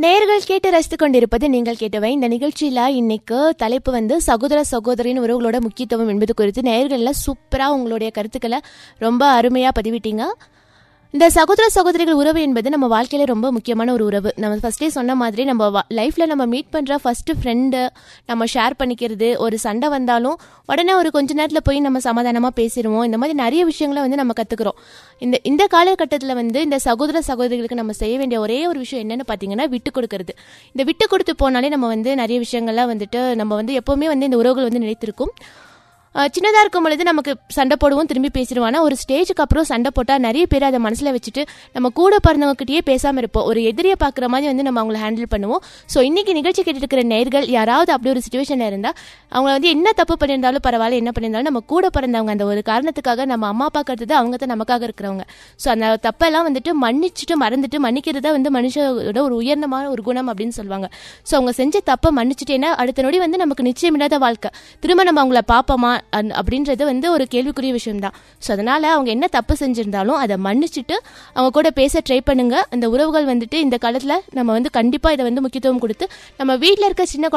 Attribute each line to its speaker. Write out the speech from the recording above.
Speaker 1: நேர்கள் கேட்டு ரசித்துக் கொண்டிருப்பது நீங்கள் கேட்டவை இந்த நிகழ்ச்சியில இன்னைக்கு தலைப்பு வந்து சகோதர சகோதரின் உறவுகளோட முக்கியத்துவம் என்பது குறித்து நேர்கள்ல சூப்பரா உங்களுடைய கருத்துக்களை ரொம்ப அருமையா பதிவிட்டீங்க இந்த சகோதர சகோதரிகள் உறவு என்பது நம்ம வாழ்க்கையில ரொம்ப முக்கியமான ஒரு உறவு நம்ம ஃபர்ஸ்டே சொன்ன மாதிரி நம்ம லைஃப்ல நம்ம மீட் பண்ற ஃபர்ஸ்ட் ஃப்ரெண்டு நம்ம ஷேர் பண்ணிக்கிறது ஒரு சண்டை வந்தாலும் உடனே ஒரு கொஞ்ச நேரத்துல போய் நம்ம சமாதானமா பேசிடுவோம் இந்த மாதிரி நிறைய விஷயங்களை வந்து நம்ம கத்துக்கிறோம் இந்த இந்த காலகட்டத்தில் வந்து இந்த சகோதர சகோதரிகளுக்கு நம்ம செய்ய வேண்டிய ஒரே ஒரு விஷயம் என்னன்னு பார்த்தீங்கன்னா விட்டு கொடுக்கறது இந்த விட்டு கொடுத்து போனாலே நம்ம வந்து நிறைய விஷயங்கள்லாம் வந்துட்டு நம்ம வந்து எப்பவுமே வந்து இந்த உறவுகள் வந்து நிலைத்திருக்கும் சின்னதாக இருக்கும் பொழுது நமக்கு சண்டை போடுவோம் திரும்பி பேசிடுவோம் ஆனால் ஒரு ஸ்டேஜுக்கு அப்புறம் சண்டை போட்டால் நிறைய பேர் அதை மனசில் வச்சுட்டு நம்ம கூட பிறந்தவங்ககிட்டயே பேசாமல் இருப்போம் ஒரு எதிரியை பார்க்குற மாதிரி வந்து நம்ம அவங்கள ஹேண்டில் பண்ணுவோம் ஸோ இன்னைக்கு நிகழ்ச்சி கேட்டுட்டு இருக்கிற நேர்கள் யாராவது அப்படி ஒரு சுச்சுவேஷனில் இருந்தால் அவங்க வந்து என்ன தப்பு பண்ணியிருந்தாலும் பரவாயில்ல என்ன பண்ணியிருந்தாலும் நம்ம கூட பிறந்தவங்க அந்த ஒரு காரணத்துக்காக நம்ம அம்மா அப்பா கருத்து அவங்க தான் நமக்காக இருக்கிறவங்க ஸோ அந்த தப்பெல்லாம் வந்துட்டு மன்னிச்சுட்டு மறந்துட்டு மன்னிக்கிறது தான் வந்து மனுஷோட ஒரு உயர்ந்தமான ஒரு குணம் அப்படின்னு சொல்லுவாங்க ஸோ அவங்க செஞ்ச தப்பை மன்னிச்சுட்டு ஏன்னா அடுத்த நொடி வந்து நமக்கு நிச்சயமில்லாத வாழ்க்கை திரும்ப நம்ம அவங்கள பார்ப்போமா அந் அப்படின்றது வந்து ஒரு கேள்விக்குரிய விஷயம் தான் ஸோ அதனால் அவங்க என்ன தப்பு செஞ்சுருந்தாலும் அதை மன்னிச்சுட்டு அவங்க கூட பேச ட்ரை பண்ணுங்க அந்த உறவுகள் வந்துட்டு இந்த காலத்தில் நம்ம வந்து கண்டிப்பாக இதை வந்து முக்கியத்துவம் கொடுத்து நம்ம வீட்டில் இருக்க சின்ன